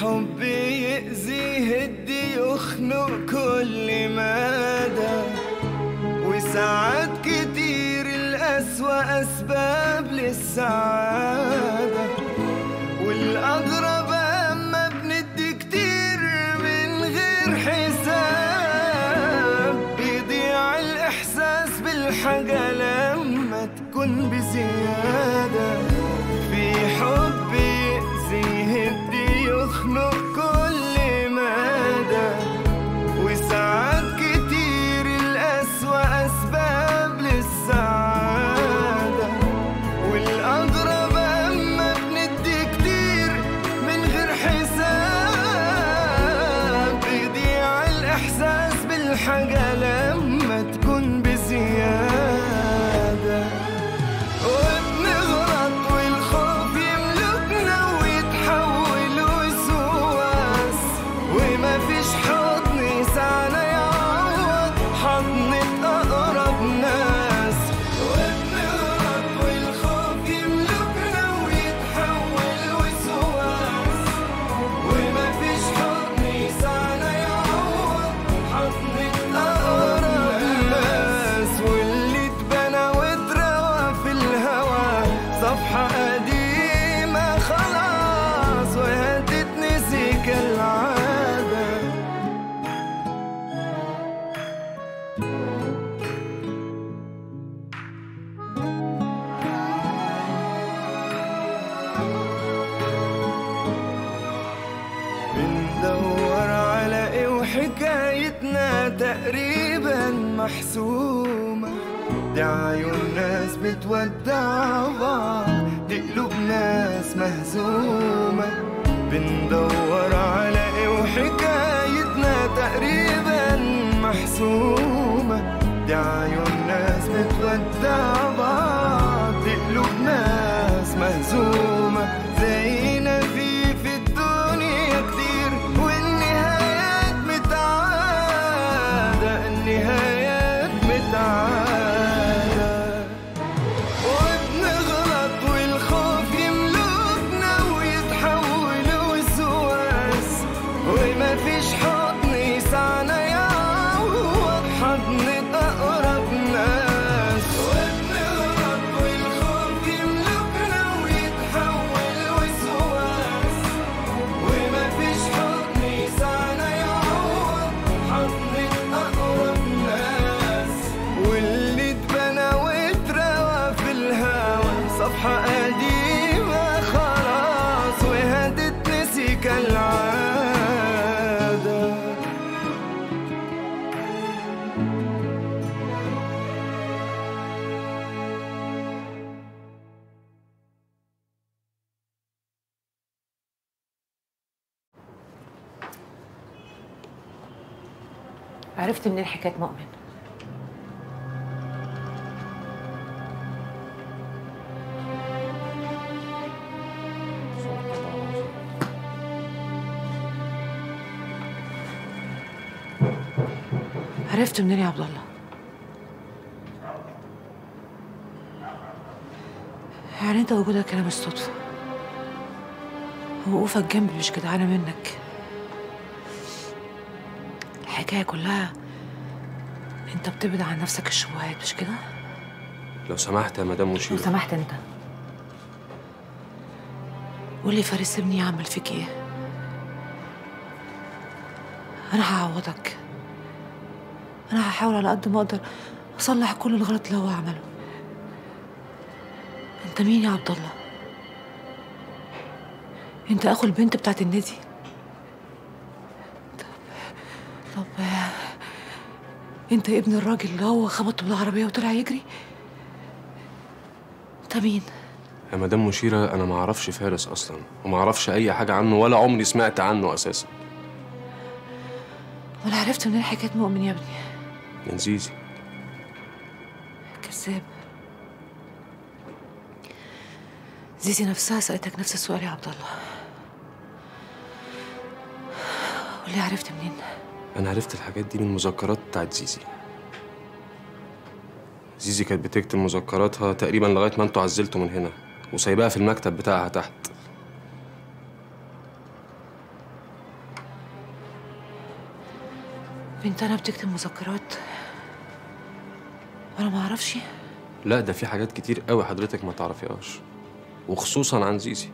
حب يأذي يهدي يخنق كل مدى وساعات كتير الأسوأ أسباب للسعادة والأغرب أما بندي كتير من غير حساب بيضيع الإحساس بالحاجة لما تكون بزيادة في حب يأذي يهدي يخنق كل مدى وساعات كتير الأسوأ أسباب للسعادة والأغرب أما بندي كتير من غير حساب بيضيع الإحساس بالحاجة لما تكون بزيادة وبنغلط والخوف يملكنا ويتحول وسواس وما فيش حضن يسعنا يعوض حضنة أقرب ناس وبنغلط والخوف يملكنا ويتحول وسواس وما فيش حضن يسعنا يعوض حضنة أقرب ناس واللي اتبنى واتروى في الهوى صفحة قديمة خلاص وهتتنسي كالعادة بندور على ايه وحكايتنا تقريبا محسومة دي عيون ناس بتودع بعض دي قلوب ناس مهزومة بندور على ايه وحكايتنا تقريبا محسومة دي عيون ناس بتودع بعض دي قلوب ناس مهزومة زينا في في الدنيا كتير والنهايات متعادة النهايات متعادة وبنغلط والخوف يملكنا ويتحول وسواس وما فيش حضن يسعنا يعوض حضن أقرب ناس وبنغلط والخوف يملكنا ويتحول وسواس وما فيش حضن يسعنا يعوض حضن أقرب ناس واللي اتبنى واتروى في الهوى صفحة قديمة خلاص وهتتنسي كالعادة عرفت منين حكايه مؤمن عرفت منين يا عبد الله يعني انت وجودك هنا مش صدفه وقوفك جنبي مش جدعانه منك الحكايه كلها انت بتبعد عن نفسك الشبهات مش كده لو سمحت يا مدام لو مشيرة سمحت انت قول لي فارس ابني يعمل فيك ايه انا هعوضك انا هحاول على قد ما اقدر اصلح كل الغلط اللي هو عمله انت مين يا عبد الله انت اخو البنت بتاعت النادي طب طب آه، انت ابن الراجل اللي هو خبطه بالعربيه وطلع يجري انت مين يا مدام مشيرة أنا ما أعرفش فارس أصلا وما أعرفش أي حاجة عنه ولا عمري سمعت عنه أساسا ولا عرفت منين حكايه مؤمن يا ابني من زيزي كذاب زيزي نفسها سألتك نفس السؤال يا عبد الله واللي عرفت منين أنا عرفت الحاجات دي من المذكرات بتاعت زيزي زيزي كانت بتكتب مذكراتها تقريبا لغاية ما انتوا عزلتوا من هنا وسايباها في المكتب بتاعها تحت بنت انا بتكتب مذكرات وانا ما اعرفش لا ده في حاجات كتير قوي حضرتك ما تعرفيهاش وخصوصا عن زيزي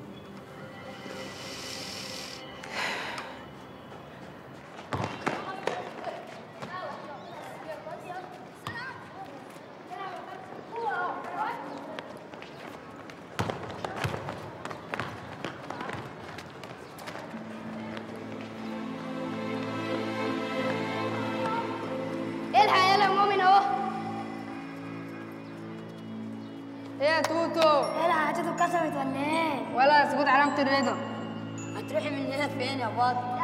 الحق يلا يا مؤمن اهو ايه يا توتو الحق هتيتو اتكسرت ولا ايه؟ ولا سكوت علامة الرضا هتروحي مننا فين يا بطة؟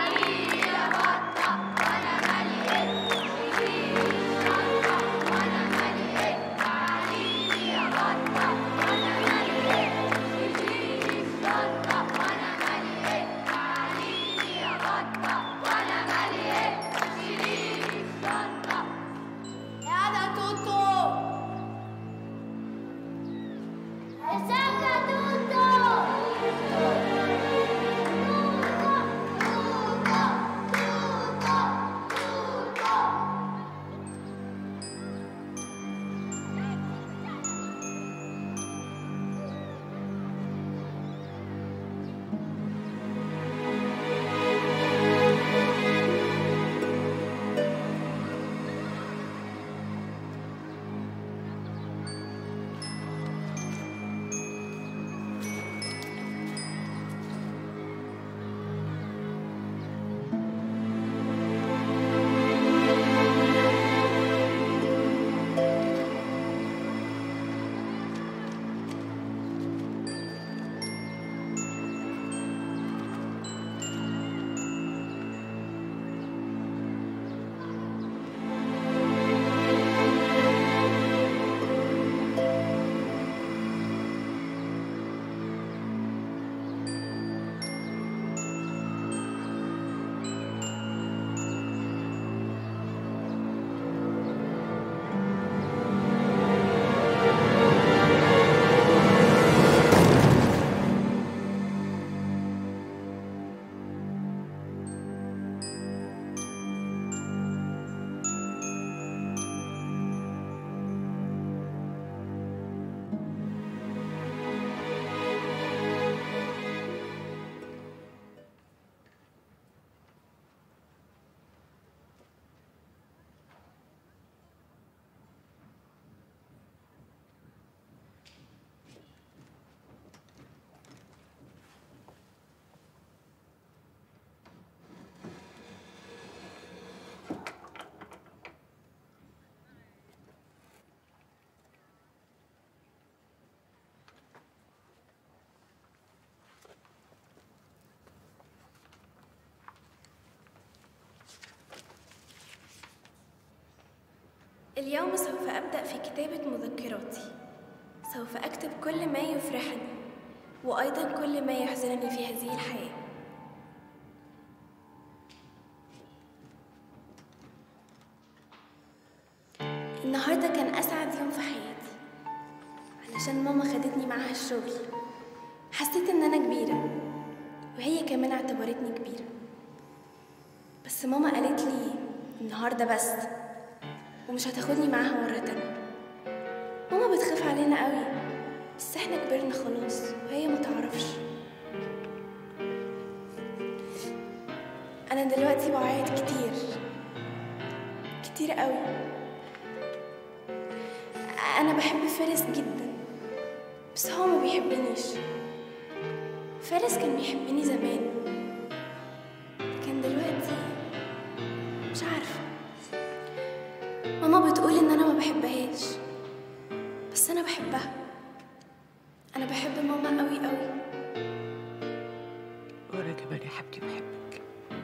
يا ده توتو ازيك يا توتو اليوم سوف أبدأ في كتابة مذكراتي سوف أكتب كل ما يفرحني وأيضا كل ما يحزنني في هذه الحياة النهاردة كان أسعد يوم في حياتي علشان ماما خدتني معاها الشغل حسيت إن أنا كبيرة وهي كمان اعتبرتني كبيرة بس ماما قالت لي النهاردة بس ومش هتاخدني معاها مرة تانية ماما بتخاف علينا قوي بس احنا كبرنا خلاص وهي ما تعرفش انا دلوقتي بعيط كتير كتير قوي انا بحب فارس جدا بس هو ما بيحبنيش فارس كان بيحبني زمان لكن دلوقتي مش عارفه ماما بتقول ان انا ما بحبهاش بس انا بحبها انا بحب ماما قوي قوي وانا كمان يا حبيبتي بحبك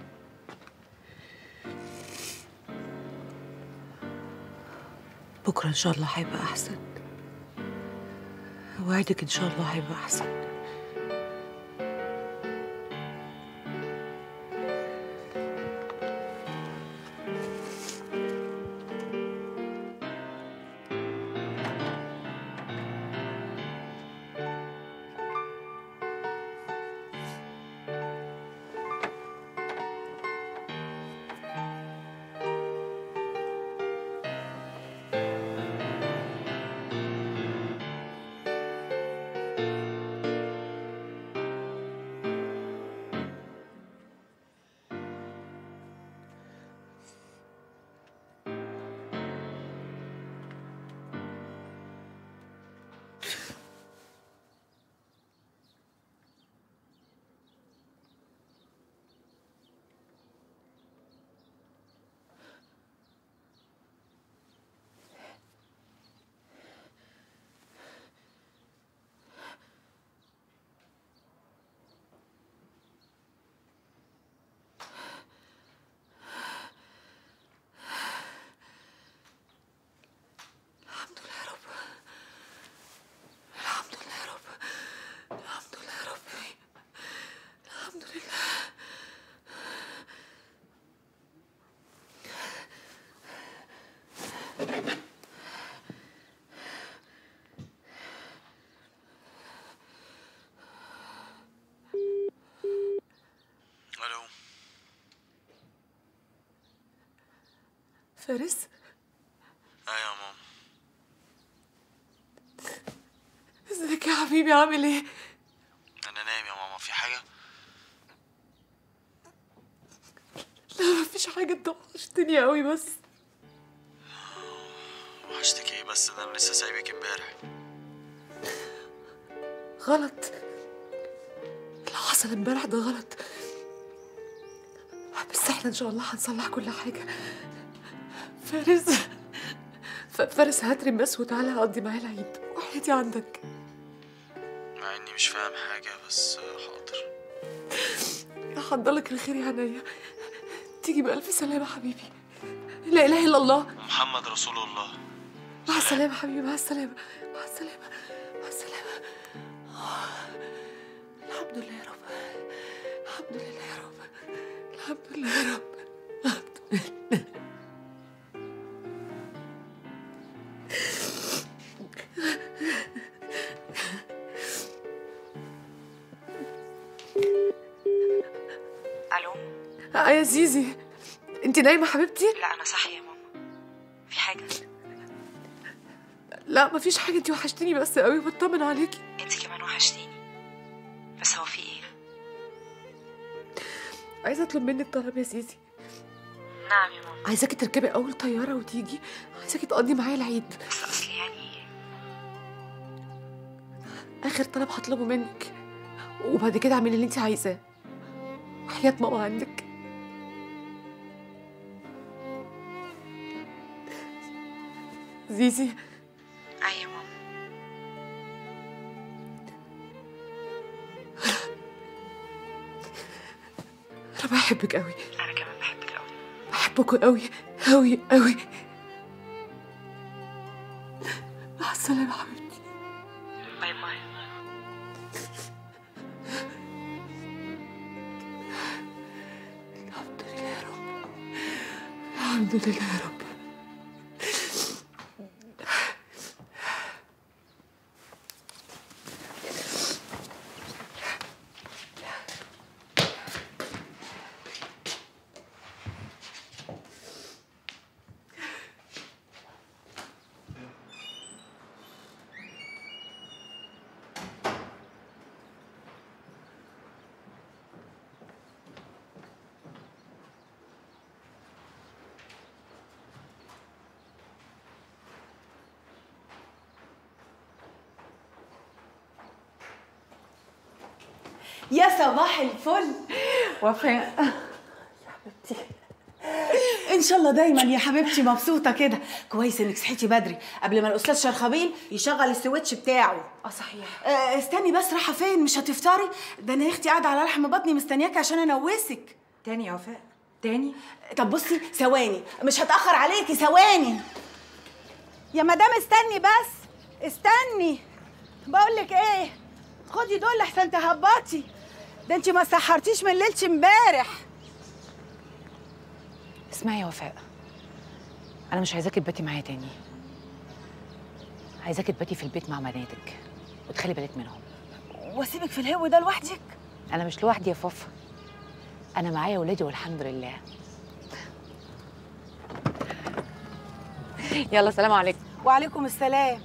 بكره ان شاء الله هيبقى احسن اوعدك ان شاء الله هيبقى احسن فارس ايوه يا ماما ازيك يا حبيبي عامل ايه انا نايم يا ماما في حاجه لا مفيش حاجه انت وحشتني قوي بس وحشتك ايه بس ده انا لسه سايبك امبارح غلط اللي حصل امبارح ده غلط بس احنا ان شاء الله هنصلح كل حاجه فارس ف- فارس هات رماس وتعالى اقضي معايا العيد وحياتي عندك مع اني مش فاهم حاجه بس حاضر يحضرلك الخير يا عينيا تيجي بألف سلامة حبيبي لا إله إلا الله محمد رسول الله مع السلامة حبيبي مع السلامة مع السلامة مع السلامة الحمد لله يا رب الحمد لله يا رب الحمد لله يا رب الحمد لله الو آه يا زيزي انت نايمة حبيبتي؟ لا انا صاحيه يا ماما في حاجه لا مفيش حاجة انت وحشتيني بس قوي بطمن عليكي انت كمان وحشتيني بس هو في ايه عايزة اطلب منك طلب يا زيزي نعم يا ماما عايزاكي تركبي اول طيارة وتيجي عايزاكي تقضي معايا العيد بس اصل يعني اخر طلب هطلبه منك وبعد كده اعملي اللي انت عايزاه وحياة ماما عندك زيزي اي يا ماما انا بحبك قوي انا كمان بحبك قوي بحبكوا قوي قوي قوي مع السلامة حبيبتي باي باي الحمد لله يا رب الحمد لله يا رب يا صباح الفل وفاء ان شاء الله دايما يا حبيبتي مبسوطه كده كويس انك صحيتي بدري قبل ما الاستاذ شرخبيل يشغل السويتش بتاعه اه صحيح آه استني بس رايحه فين مش هتفطري ده انا يا اختي قاعده على لحم بطني مستنياكي عشان انوسك تاني يا وفاء تاني طب بصي ثواني مش هتاخر عليكي ثواني يا مدام استني بس استني بقول لك ايه خدي دول لحسن تهبطي ده انت ما سحرتيش من ليله امبارح اسمعي يا وفاء انا مش عايزاكي تباتي معايا تاني عايزاكي تباتي في البيت مع بناتك وتخلي بالك منهم واسيبك في الهو ده لوحدك انا مش لوحدي يا فوفا انا معايا ولادي والحمد لله يلا سلام عليكم وعليكم السلام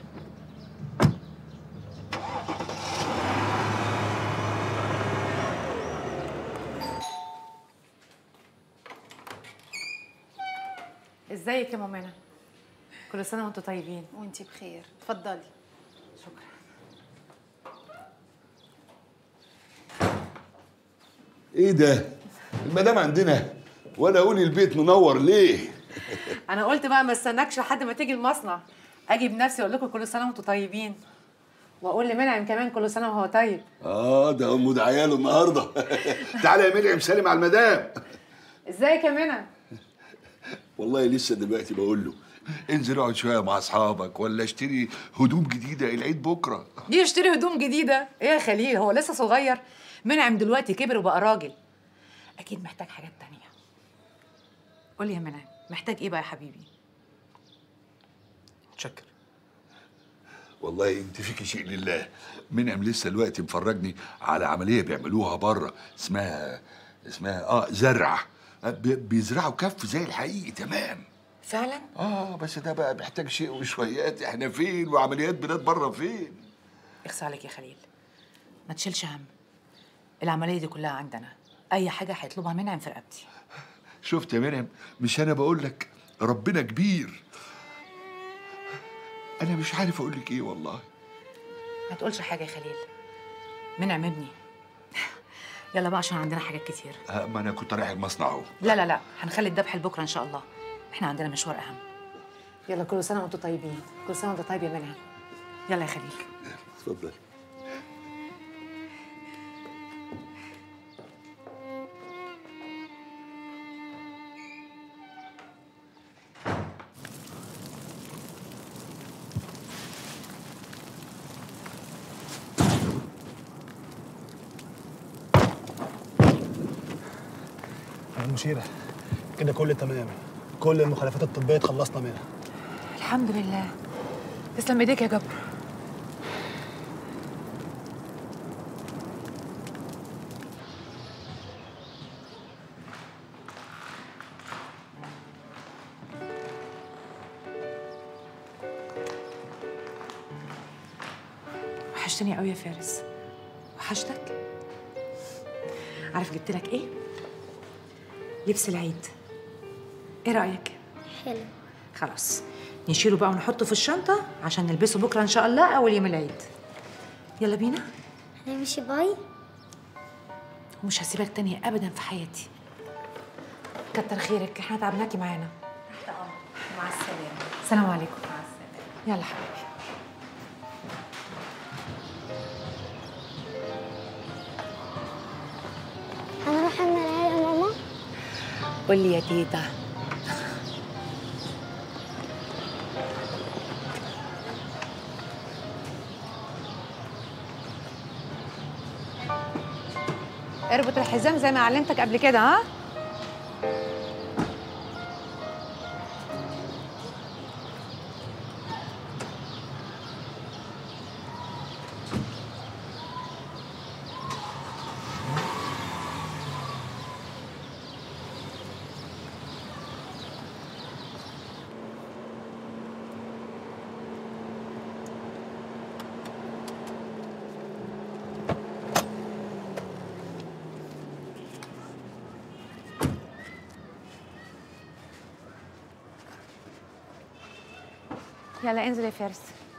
ازيك يا مامانا كل سنة وانتوا طيبين وانتي بخير اتفضلي شكرا ايه ده المدام عندنا وانا اقول البيت منور ليه انا قلت بقى ما استناكش لحد ما تيجي المصنع اجي بنفسي اقول لكم كل سنة وانتوا طيبين واقول لمنعم كمان كل سنة وهو طيب اه ده ام دعياله النهارده تعالى يا منعم سلم على المدام ازيك يا منى والله لسه دلوقتي بقول له انزل اقعد شويه مع اصحابك ولا اشتري هدوم جديده العيد بكره دي يشتري هدوم جديدة ايه يا خليل هو لسه صغير منعم دلوقتي كبر وبقى راجل اكيد محتاج حاجات تانية قولي يا منعم محتاج ايه بقى يا حبيبي متشكر والله انت فيكي شيء لله منعم لسه دلوقتي مفرجني على عمليه بيعملوها بره اسمها اسمها اه زرع بي- بيزرعوا كف زي الحقيقي تمام فعلا اه بس ده بقى محتاج شيء وشويات احنا فين وعمليات بلاد بره فين اخصى عليك يا خليل ما تشيلش هم العمليه دي كلها عندنا اي حاجه هيطلبها منعم في رقبتي شفت يا مريم مش انا بقول لك ربنا كبير انا مش عارف اقول لك ايه والله ما تقولش حاجه يا خليل منعم ابني يلا بقى عشان عندنا حاجات كتير آه، ما انا كنت رايح المصنع اهو لا لا لا هنخلي الذبح لبكره ان شاء الله احنا عندنا مشوار اهم يلا كل سنه وانتم طيبين كل سنه وانت طيب يا منعم يلا يا خليل اتفضل يا المشيرة كده كل تمام كل المخالفات الطبية اتخلصنا منها الحمد لله تسلم ايديك يا جبر وحشتني قوي يا فارس وحشتك عارف جبت لك ايه لبس العيد ايه رايك حلو خلاص نشيله بقى ونحطه في الشنطة عشان نلبسه بكرة إن شاء الله أول يوم العيد يلا بينا هنمشي باي ومش هسيبك تاني أبدا في حياتي كتر خيرك احنا تعبناكي معانا مع السلامة السلام عليكم مع السلامة يلا حبيبي هنروح الملاهي يا ماما قول لي يا تيتا اربط الحزام زي ما علمتك قبل كده ها يلا انزل يا فارس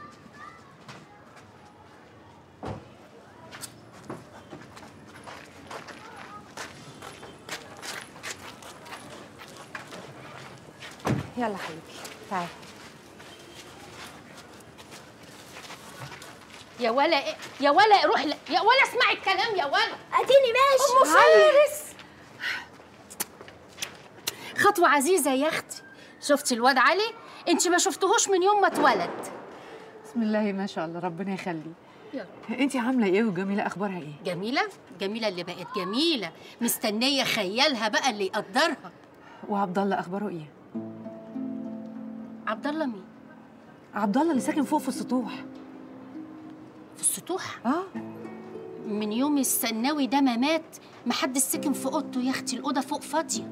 يلا حبيبي تعال يا ولا إيه؟ يا ولا روح ل... يا ولا اسمعي الكلام يا ولا اديني ماشي ام فارس خطوة عزيزة يا اختي شفتي الواد علي انت ما شفتهوش من يوم ما اتولد بسم الله ما شاء الله ربنا يخليه يلا. انت عامله ايه وجميله اخبارها ايه جميلة جميلة اللي بقت جميلة مستنية خيالها بقى اللي يقدرها وعبد الله اخباره ايه عبد الله مين عبد الله اللي ساكن فوق في السطوح في السطوح اه من يوم السناوي ده ما مات محدش سكن في اوضته يا اختي الاوضه فوق فاضيه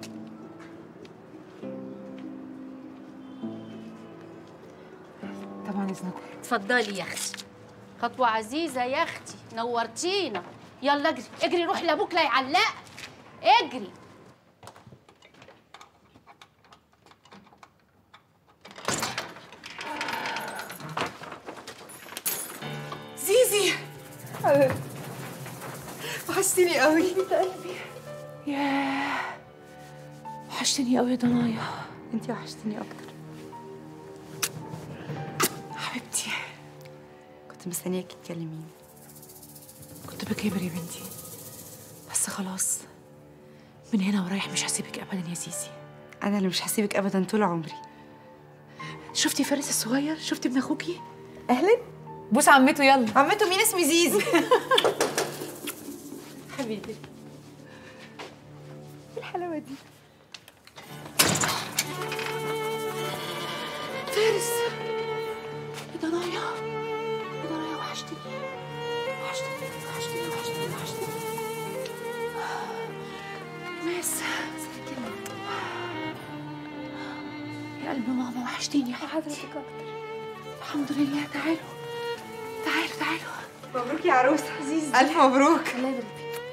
طبعا اذنكم اتفضلي يا اختي خطوه عزيزه يا اختي نورتينا يلا اجري اجري روح لابوك لا يعلقك اجري زيزي وحشتني قوي قلبي ياه وحشتني قوي يا ضنايا انتي وحشتني اكتر حبيبتي كنت مستنياكي تكلميني كنت بكبر يا بنتي بس خلاص من هنا ورايح مش هسيبك ابدا يا زيزي انا اللي مش هسيبك ابدا طول عمري شفتي فارس الصغير شفتي ابن اخوكي اهلا بوس عمته يلا عمته مين اسمي زيزي حبيبي الحلاوه دي فارس يا ضنايا يا ضنايا وحشتني وحشتني وحشتني وحشتني وحشتني ناس يا يا قلب ماما وحشتيني يا حضرتك اكتر الحمد لله تعالوا تعالوا تعالوا مبروك يا عروسه عزيزي الف مبروك الله يبارك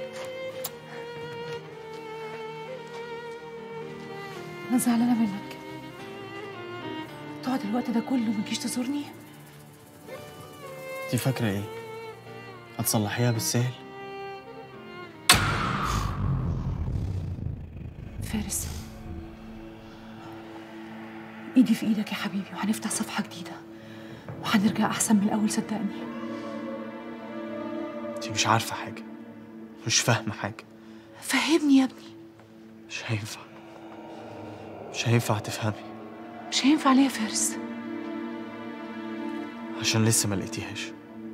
انا زعلانه منك تقعد الوقت ده كله ما تجيش تزورني انت فاكرة ايه؟ هتصلحيها بالسهل؟ فارس ايدي في ايدك يا حبيبي وهنفتح صفحه جديده وهنرجع احسن من الاول صدقني انت مش عارفة حاجة مش فاهمة حاجة فهمني يا ابني مش هينفع مش هينفع تفهمي مش هينفع ليه يا فارس عشان لسه ما لقيتيهاش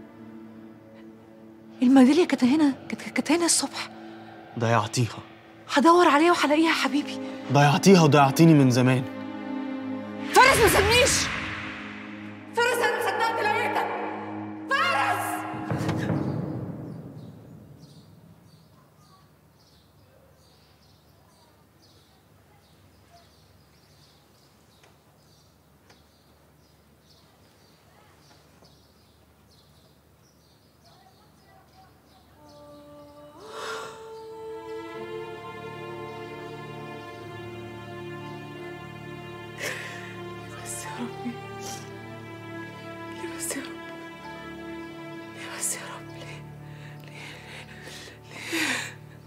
الميداليه كانت هنا كانت كانت هنا الصبح ضيعتيها هدور عليها وهلاقيها يا حبيبي ضيعتيها وضيعتيني من زمان فارس ما سابنيش فارس انا صدقت لقيتك فارس بس يا ربي ليه بس يا رب ليه بس يا رب ليه ليه ليه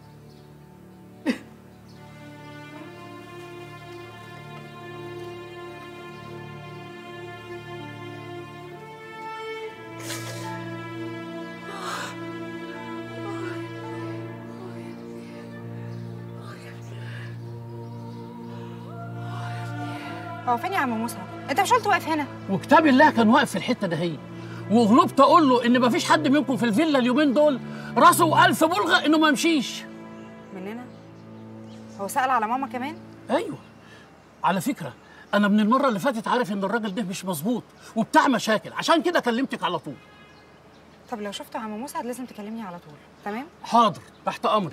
هو فين يا عم موسى انت مش قلت واقف هنا وكتاب الله كان واقف في الحته دهي وغلبت اقول له ان مفيش حد منكم في الفيلا اليومين دول راسه ألف بلغه انه ما يمشيش مننا هو سأل على ماما كمان ايوه على فكره انا من المره اللي فاتت عارف ان الراجل ده مش مظبوط وبتاع مشاكل عشان كده كلمتك على طول طب لو شفت عم موسى لازم تكلمني على طول تمام حاضر تحت امرك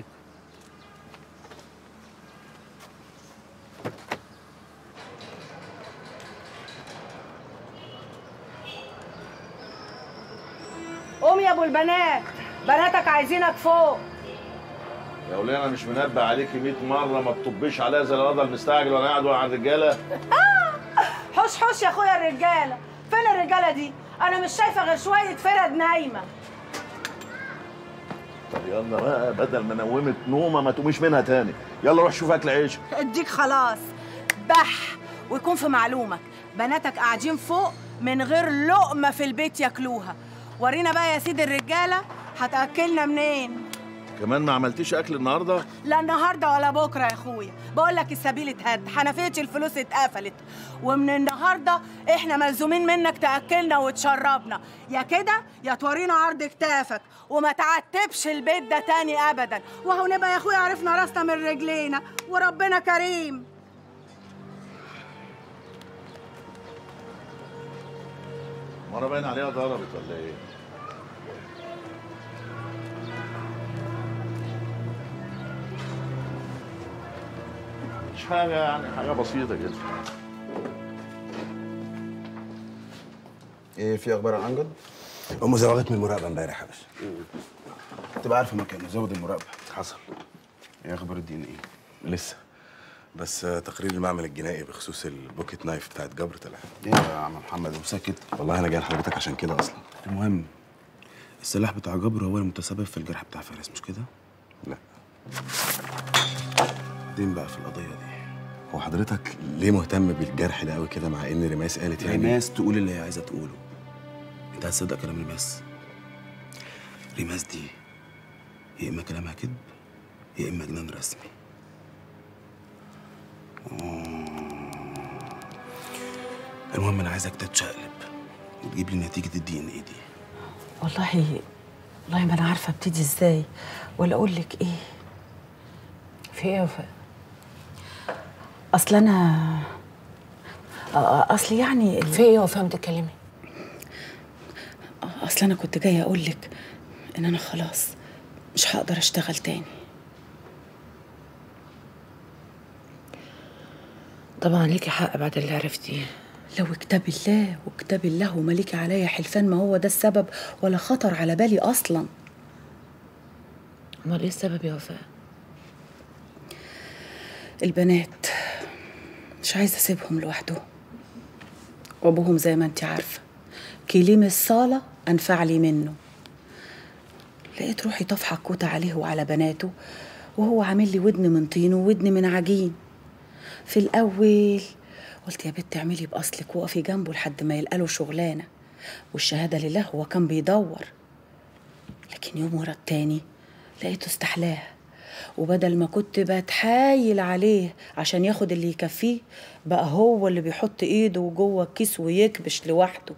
قوم يا ابو البنات بناتك عايزينك فوق يا وليه انا مش منبه عليكي 100 مره ما تطبيش عليا زي الوضع المستعجل وانا قاعد على الرجاله حوش حوش يا اخويا الرجاله فين الرجاله دي انا مش شايفه غير شويه فرد نايمه طب يلا بقى بدل ما نومت نومه ما تقوميش منها تاني يلا روح شوف اكل عيش اديك خلاص بح ويكون في معلومك بناتك قاعدين فوق من غير لقمه في البيت ياكلوها ورينا بقى يا سيدي الرجاله هتاكلنا منين كمان ما عملتيش اكل النهارده لا النهارده ولا بكره يا اخويا بقول لك السبيل اتهد حنفيه الفلوس اتقفلت ومن النهارده احنا ملزومين منك تاكلنا وتشربنا يا كده يا تورينا عرض كتافك وما تعتبش البيت ده تاني ابدا وهو نبقى يا اخويا عرفنا راسنا من رجلينا وربنا كريم مره باين عليها ضربت ولا ايه مش حاجه يعني حاجه بسيطه كده ايه في اخبار عن امجد؟ امه زوغت من المراقبه امبارح يا باشا تبقى عارفه مكانه زود المراقبه حصل ايه اخبار الدي ان ايه؟ لسه بس آه، تقرير المعمل الجنائي بخصوص البوكيت نايف بتاعت جبر طلع ايه يا عم محمد وساكت والله انا جاي لحضرتك عشان كده اصلا المهم السلاح بتاع جبر هو المتسبب في الجرح بتاع فارس مش كده؟ لا بعدين بقى في القضيه دي هو حضرتك ليه مهتم بالجرح ده قوي كده مع ان ريماس قالت يعني ريماس تقول اللي هي عايزه تقوله انت هتصدق كلام ريماس ريماس دي يا اما كلامها كذب يا اما جنان رسمي المهم انا عايزك تتشقلب وتجيب لي نتيجه الدي ان اي دي والله والله ما انا عارفه ابتدي ازاي ولا اقول لك ايه في ايه يا وفاء اصل انا آه، اصل يعني في ايه يا وفاء بتتكلمي اصل انا كنت جايه اقول لك ان انا خلاص مش هقدر اشتغل تاني طبعا ليكي حق بعد اللي عرفتيه لو كتاب الله وكتاب الله ومليكي عليا حلفان ما هو ده السبب ولا خطر على بالي اصلا امال ايه السبب يا وفاء البنات مش عايزه اسيبهم لوحدهم وابوهم زي ما انت عارفه كليم الصاله انفع لي منه لقيت روحي طافحه الكوته عليه وعلى بناته وهو عامل لي ودن من طين وودن من عجين في الاول قلت يا بت اعملي باصلك وقفي جنبه لحد ما يلقى له شغلانه والشهاده لله هو كان بيدور لكن يوم ورا التاني لقيته استحلاها وبدل ما كنت بتحايل عليه عشان ياخد اللي يكفيه بقى هو اللي بيحط ايده جوه الكيس ويكبش لوحده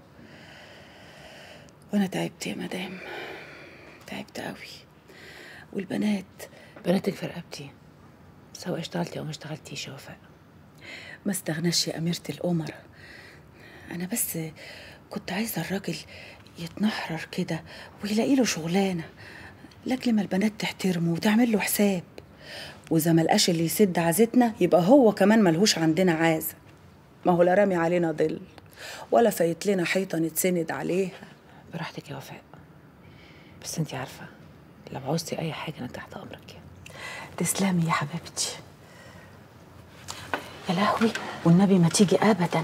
وانا تعبت يا مدام تعبت قوي والبنات بناتك في رقبتي سواء اشتغلتي او ما اشتغلتيش يا وفاء ما استغناش يا أميرة الأمر أنا بس كنت عايزة الراجل يتنحرر كده ويلاقي له شغلانة لأجل ما البنات تحترمه وتعمل له حساب وإذا ما لقاش اللي يسد عزتنا يبقى هو كمان ملهوش عندنا عازة ما هو لا رامي علينا ظل ولا فايت لنا حيطة نتسند عليها براحتك يا وفاء بس انت عارفه لو عوزتي اي حاجه انا تحت امرك تسلمي يا حبيبتي يا لهوي والنبي ما تيجي أبدا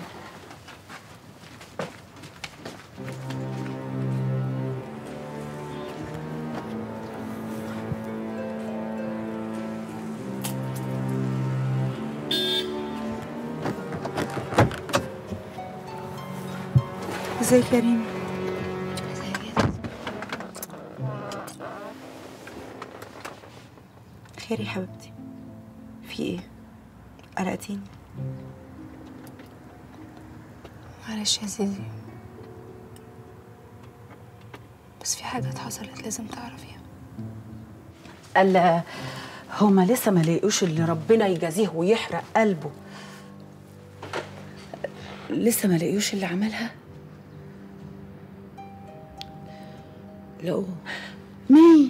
ازيك يا ريم خير يا حبيبتي في ايه قلقتيني معلش يا زيزي بس في حاجات حصلت لازم تعرفيها قال هما لسه ما لقوش اللي ربنا يجازيه ويحرق قلبه لسه ما لقيوش اللي عملها لقوه مين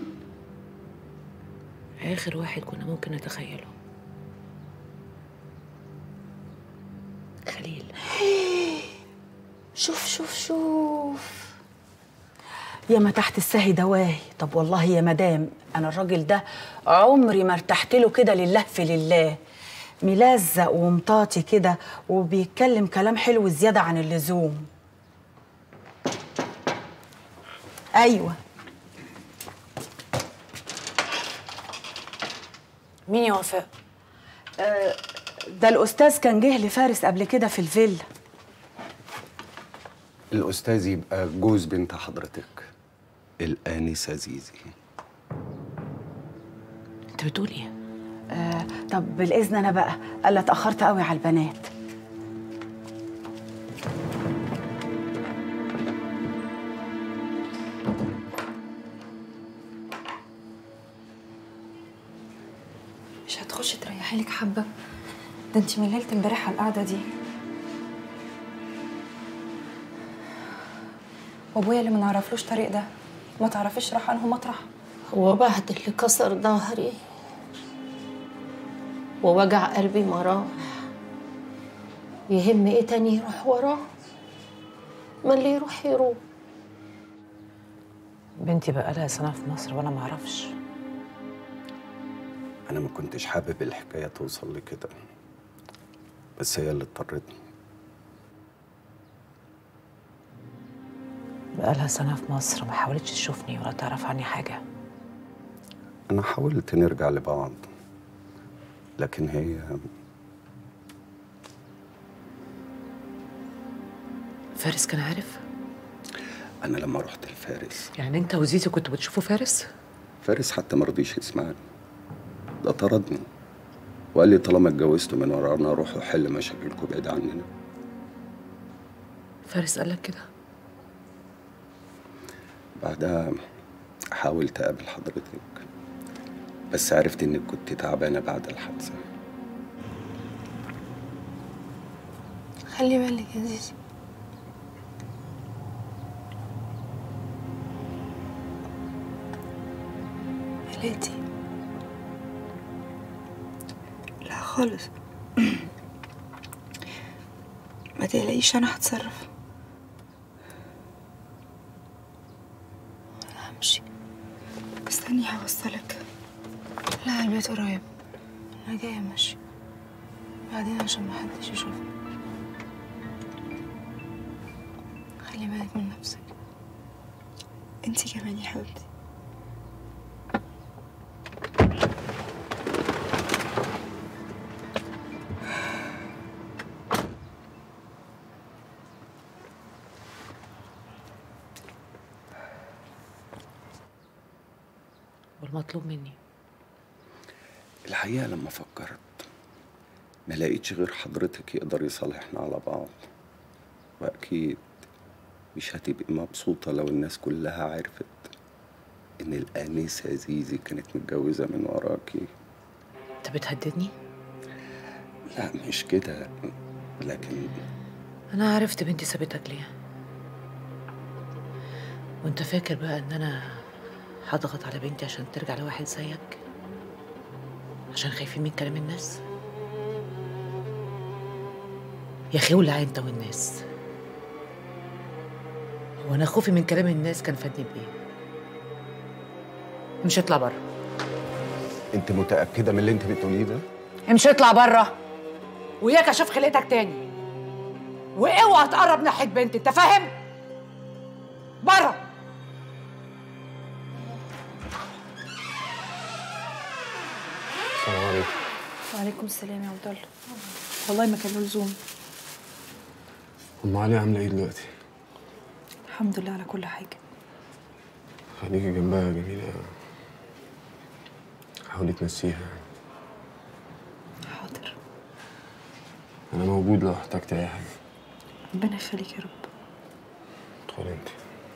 اخر واحد كنا ممكن نتخيله خليل شوف شوف شوف يا ما تحت السهي دواهي طب والله يا مدام انا الراجل ده عمري ما ارتحت له كده لله في لله ملزق ومطاطي كده وبيتكلم كلام حلو زياده عن اللزوم ايوه مين يا وفاء آه، ده الاستاذ كان جه لفارس قبل كده في الفيلا الأستاذ يبقى جوز بنت حضرتك الآنسة زيزي انت بتقول ايه آه طب بالاذن انا بقى الا اتاخرت قوي على البنات مش هتخشي تريحي لك حبه ده انت من ليله امبارح على القعده دي وابويا اللي ما نعرفلوش طريق ده ما تعرفيش راح انه مطرح هو بعد اللي كسر ظهري ووجع قلبي ما راح يهم ايه تاني يروح وراه ما اللي يروح يروح بنتي بقى لها سنه في مصر وانا ما اعرفش أنا ما كنتش حابب الحكاية توصل لكده بس هي اللي اضطرتني بقى لها سنه في مصر ما حاولتش تشوفني ولا تعرف عني حاجه أنا حاولت نرجع لبعض لكن هي فارس كان عارف أنا لما رحت لفارس يعني انت وزيزي كنتوا بتشوفوا فارس فارس حتى ما رضيش يسمعني ده طردني وقال لي طالما اتجوزتوا من ورانا روحوا حل مشاكلكم بعيد عننا فارس قال لك كده بعدها حاولت اقابل حضرتك بس عرفت انك كنت تعبانه بعد الحادثه خلي بالك يا زيزي قلقتي لا خالص ما تقلقيش انا هتصرف انا همشي استني هوصلك لا البيت قريب انا جايه ماشي بعدين عشان محدش يشوفني خلي بالك من نفسك انتي كمان يا حبيبتي والمطلوب مني الحقيقة لما فكرت ما لقيتش غير حضرتك يقدر يصالحنا على بعض وأكيد مش هتبقي مبسوطة لو الناس كلها عرفت إن الآنسة زيزي كانت متجوزة من وراكي انت بتهددني لا مش كده لكن انا عرفت بنتي سابتك ليه وانت فاكر بقى ان انا هضغط على بنتي عشان ترجع لواحد زيك عشان خايفين من كلام الناس يا اخي ولع انت والناس هو انا خوفي من كلام الناس كان فادني بايه مش اطلع بره أنت متأكدة من اللي أنت بتقوليه ده؟ امشي اطلع بره وياك اشوف خلقتك تاني واوعى تقرب ناحيه بنتي انت فاهم بره السلام عليكم وعليكم السلام يا عبد الله والله ما كان له لزوم ام علي عامله ايه دلوقتي الحمد لله على كل حاجه خليكي جنبها يا جميله حاولي تنسيها حاضر انا موجود لو احتجت اي حاجه ربنا يخليك يا رب ادخلي انت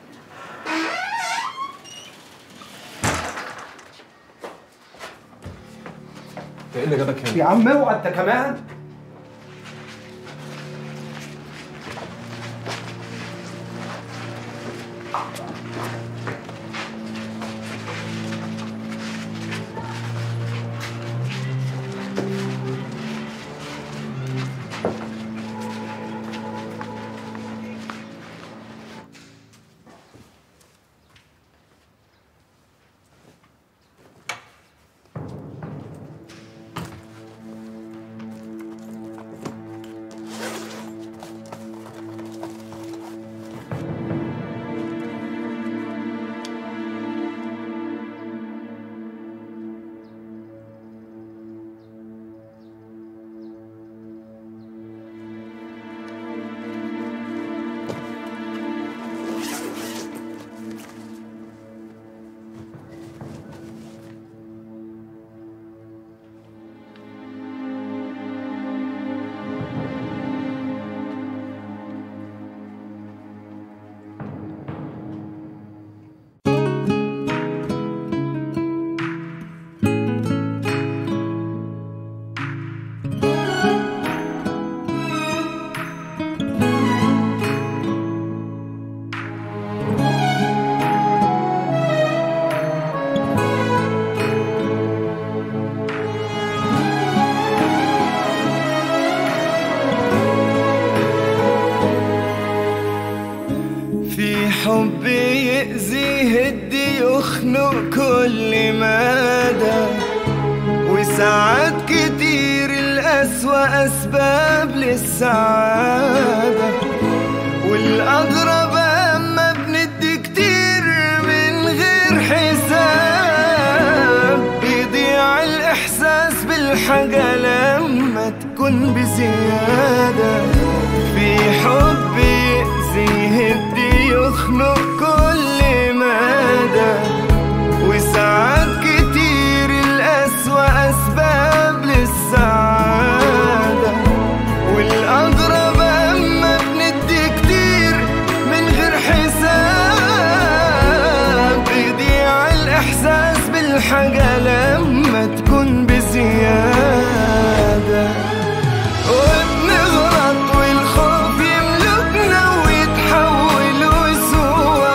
انت ايه اللي جابك هنا يا عم اوعى انت كمان في حب يأذي يهدي يخنق كل مدى وساعات كتير الأسوأ أسباب للسعادة والأغرب أما بندي كتير من غير حساب بيضيع الإحساس بالحاجة لما تكون بزيادة في حب يأذي يهدي يخنق كل مدى وساعات كتير الأسوأ أسباب للسعادة والأغرب أما بندي كتير من غير حساب بيضيع الإحساس بالحاجة لما تكون بزيادة وبنغلط والخوف يملكنا ويتحول وسواس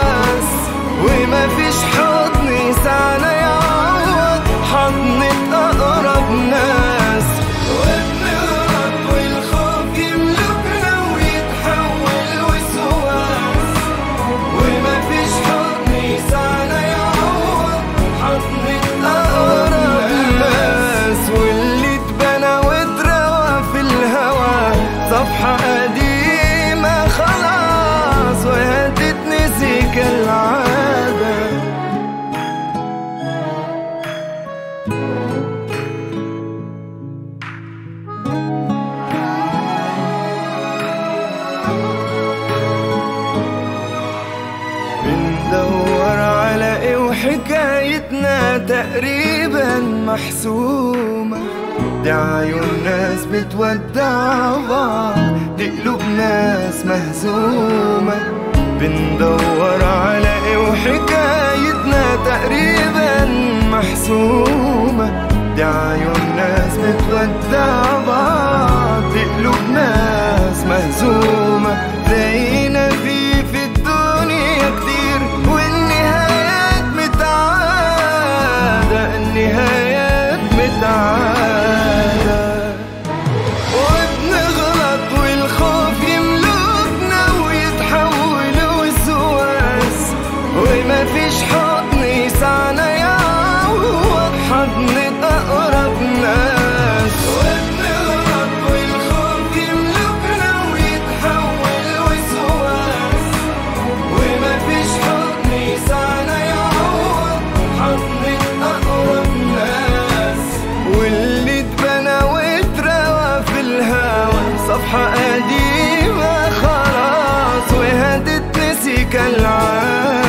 بندور على ايه وحكايتنا تقريبا محسومة دي عيون ناس بتودع بعض دي قلوب ناس مهزومة بندور على ايه وحكايتنا تقريبا محسومة دي عيون ناس بتودع بعض دي قلوب ناس مهزومة زينا في في الدنيا كتير والنهايات متعادة النهايات متعادة وبنغلط والخوف يملكنا ويتحول وسواس وما فيش حضن يسعنا يعوض حضن أقرب ناس وبنغلط والخوف يملكنا ويتحول وسواس وما فيش حضن يسعنا يعوض حضن أقرب ناس واللي اتبنى واتروى في الهوى صفحة قديمة خلاص وهتتنسي كالعادة